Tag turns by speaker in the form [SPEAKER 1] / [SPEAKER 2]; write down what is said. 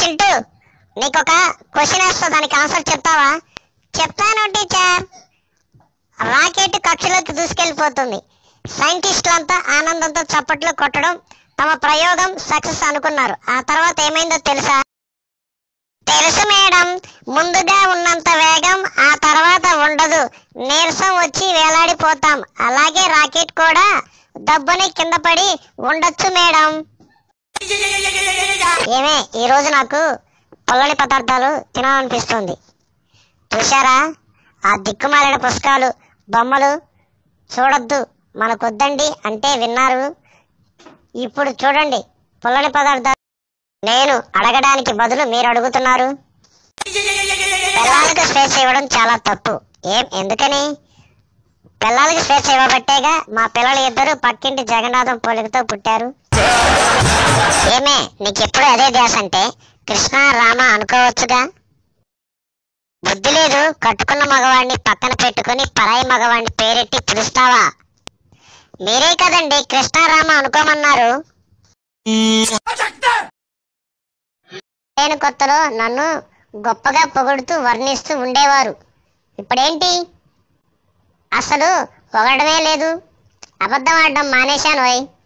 [SPEAKER 1] చింటూ నీకు ఒక క్వశ్చన్ వేస్తా దానికి ఆన్సర్ చెప్తావా చెప్తాను టీచర్ రాకెట్ కక్షలోకి దూసుకెళ్లిపోతుంది సైంటిస్టులంతా ఆనందంతో చప్పట్లు కొట్టడం తమ ప్రయోగం సక్సెస్ అనుకున్నారు ఆ తర్వాత ఏమైందో తెలుసా తెలుసు మేడం ముందుగా ఉన్నంత వేగం ఆ తర్వాత ఉండదు నీరసం వచ్చి వేలాడిపోతాం అలాగే రాకెట్ కూడా దబ్బుని కింద పడి ఉండొచ్చు మేడం ఏమే ఈ రోజు నాకు పొల్లని పదార్థాలు తినాలనిపిస్తుంది చూశారా ఆ దిక్కుమాలిన పుస్తకాలు బొమ్మలు చూడొద్దు మనకొద్దండి అంటే విన్నారు ఇప్పుడు చూడండి పొల్లని పదార్థాలు నేను అడగడానికి బదులు మీరు అడుగుతున్నారు పిల్లలకు స్వేచ్ఛ ఇవ్వడం చాలా తప్పు ఏం ఎందుకని పిల్లలకి స్వేచ్ఛ ఇవ్వబట్టేగా మా పిల్లలు ఇద్దరు పక్కింటి జగన్నాథం పోలికతో పుట్టారు ఏమే నీకెప్పుడు అదే ధ్యాస అంటే కృష్ణ రామ అనుకోవచ్చుగా బుద్ధి లేదు కట్టుకున్న మగవాడిని పక్కన పెట్టుకుని పరాయి మగవాడిని పేరెట్టి పిలుస్తావా మీరే కదండి కృష్ణారామ అనుకోమన్నారు నేను కొత్తలో నన్ను గొప్పగా పొగుడుతూ వర్ణిస్తూ ఉండేవారు ఇప్పుడేంటి అసలు పొగడమే లేదు అబద్ధం ఆడడం మానేశాను ఓయ్